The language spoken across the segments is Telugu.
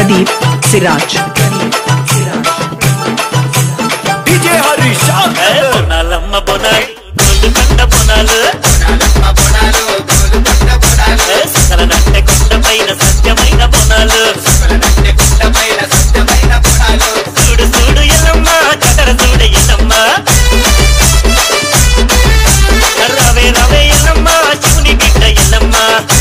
Pradeep Siraj. DJ హరీష్ ఏ బొనాలమ్మ బొనాలు గోల్కొండ బొనాలు ఏ సకలనంటే కొండ పైన సత్యమైన బొనాలు చూడు చూడు ఎల్లమ్మ జగర చూడు ఎల్లమ్మ రవే రవే ఎల్లమ్మ శివుని బిడ్డ ఎల్లమ్మ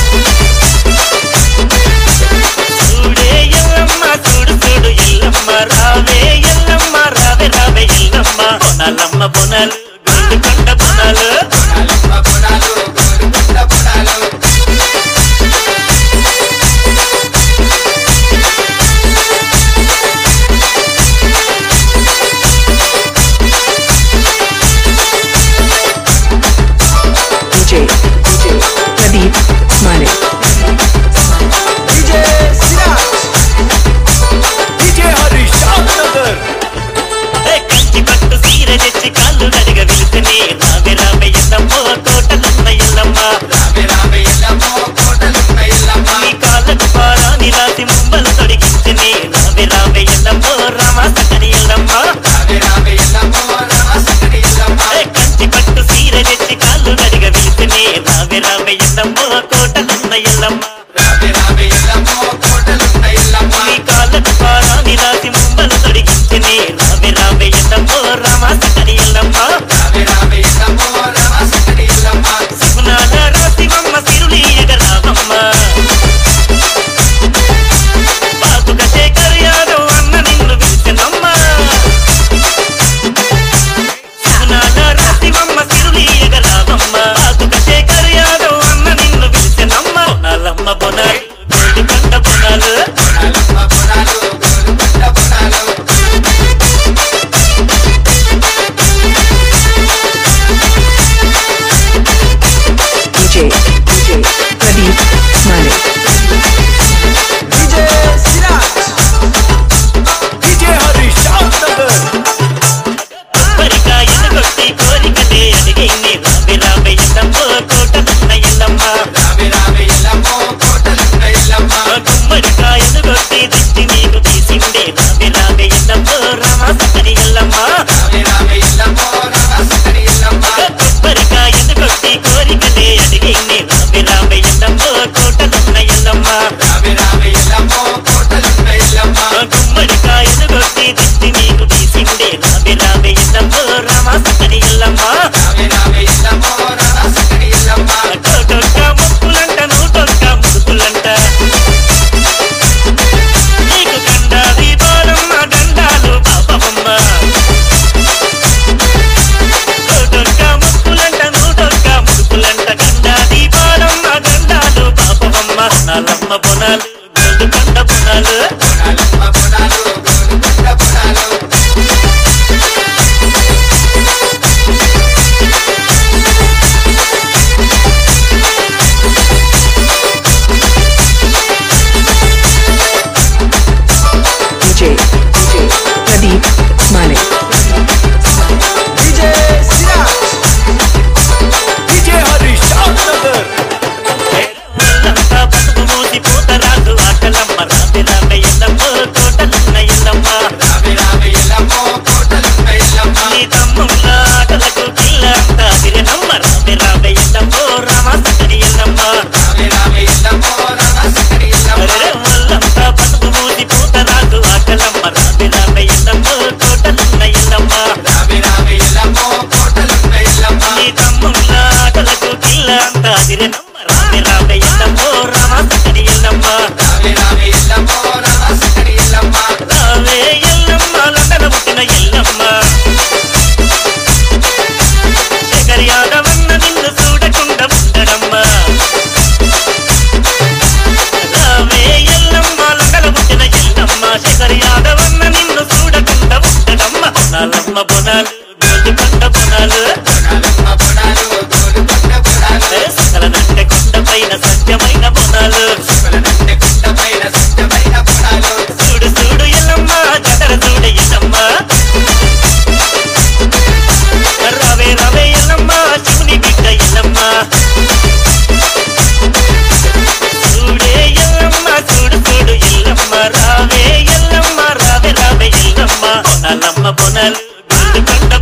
చూడే ఎల్లమ్మ చూడు చూడు ఎల్లమ్మ రావే ఎల్లమ్మ రావే రావే Yellamma బొనాలమ్మ Bonalu Golconda Bonalu DJ Pradeep Malik. DJ Siraj DJ Harish Nagar ఏ కంచి పట్టు సీర తెచ్చి కాళ్ళు నడిగ విలుసుని రావే రావే ఎల్లమ్మ తోటలున్న ఎల్లమ్మ నీ కాళ్ళకు పారాని రాసి ముంబలు తొడిగించుని రావే రావే ఎల్లమ్మ రామా సకని ఎల్లమ్మ ఏ కంచి పట్టు సీర తెచ్చి కాళ్ళు నడిగ విలుసుని రావే రావే ఎల్లమ్మ కోటలున్న ఎల్లమ్మ నీ కాళ్ళకు పారాని రాసి ముంబలు తొడిగించుని రావే రావే ఎల్లమ్మ రామా సకని ఎల్లమ్మ సుగుణాల రాసి మమ్మ సిరులి ఎగరావమ్మ పాతుక శేఖర్ యాదవ్ అన్న నిన్ను పిలిచెనమ్మ సుగుణాల రాసి మమ్మ సిరులి ఎగరావమ్మ పాతుక శేఖర్ యాదవ్ అన్న నిన్ను పిలిచెనమ్మ బొనాలమ్మ Bonalu Golconda Bonalu DJ Pradeep Malik. DJ Siraj DJ Harish Nagar కొబ్బరికాయలు కొట్టి కోరికలే అడిగింది రాబే రాబే ఎల్లమ్మ కోటలున్న ఎల్లమ్మ గుమ్మడికాయలు కొట్టి దిష్టి నీకు తీసిండే రాబే రాబే ఎల్లమ్మ రామా సకని ఎల్లమ్మ కొబ్బరికాయలు కొట్టి కోరికలే అడిగింది రాబే రాబే ఎల్లమ్మ కోటలున్న ఎల్లమ్మ గుమ్మడికాయలు కొట్టి దిష్టి నీకు తీసిండే రాబే రాబే ఎల్లమ్మ రామా సకని ఎల్లమ్మ టొక్క ముక్కులంట నూటొక్క ముక్కులంట నీకు గండాది బాలమ్మ గండాలు పాపమ్మ నూటొక్క ముక్కులంట నూటొక్క ముక్కులంట గండాది బాలమ్మ గండాలు Papamma నాలమ్మ Bonalu Golconda Bonalu DJ Pradeep Malik. DJ Siraj DJ Harish Nagar ఒళ్ళంతా పసుపు మూసి పూతరాజు ఆటలమ్మ రాబి రాబే ఎల్లమ్మ కోటలున్న ఎల్లమ్మ నీ తమ్ముళ్ళ ఆటలకు పిల్ల అంతా తిరినమ్మ రాబే రాబే ఎల్లమ్మ రామసకని ఎల్లమ్మ అరెరే ఒళ్ళంతా పసుపు మూసి పూతరాజు ఆటలమ్మ రాబే రాబే ఎల్లమ్మ కోటలున్న ఎల్లమ్మ నీ తమ్ముళ్ళ ఆటలకు పిల్ల అంతా తిరినమ్మ రాబే రాబే ఎల్లమ్మ రామసకని ఎల్లమ్మ రావే ఎల్లమ్మ లండన పుట్టిన ఎల్లమ్మ శేఖర్ యాదవన్న నిన్ను చూడకుండా ఉండడమ్మ రావే ఎల్లమ్మ లండన పుట్టిన ఎల్లమ్మ శేఖర్ యాదవన్న నిన్ను చూడకుండా ఉండడమ్మ బొనాలమ్మ బొనాలు గోల్కొండ బొనాలు ఏ సకలనంటే కొండ పైన సత్యమైన బొనాలు చూడు చూడు ఎల్లమ్మ జగర చూడు ఎల్లమ్మ రవే రవే ఎల్లమ్మ శివుని బిడ్డ ఎల్లమ్మ చూడే ఎల్లమ్మ చూడు చూడు ఎల్లమ్మ రావే బొనలు గోల్కొండ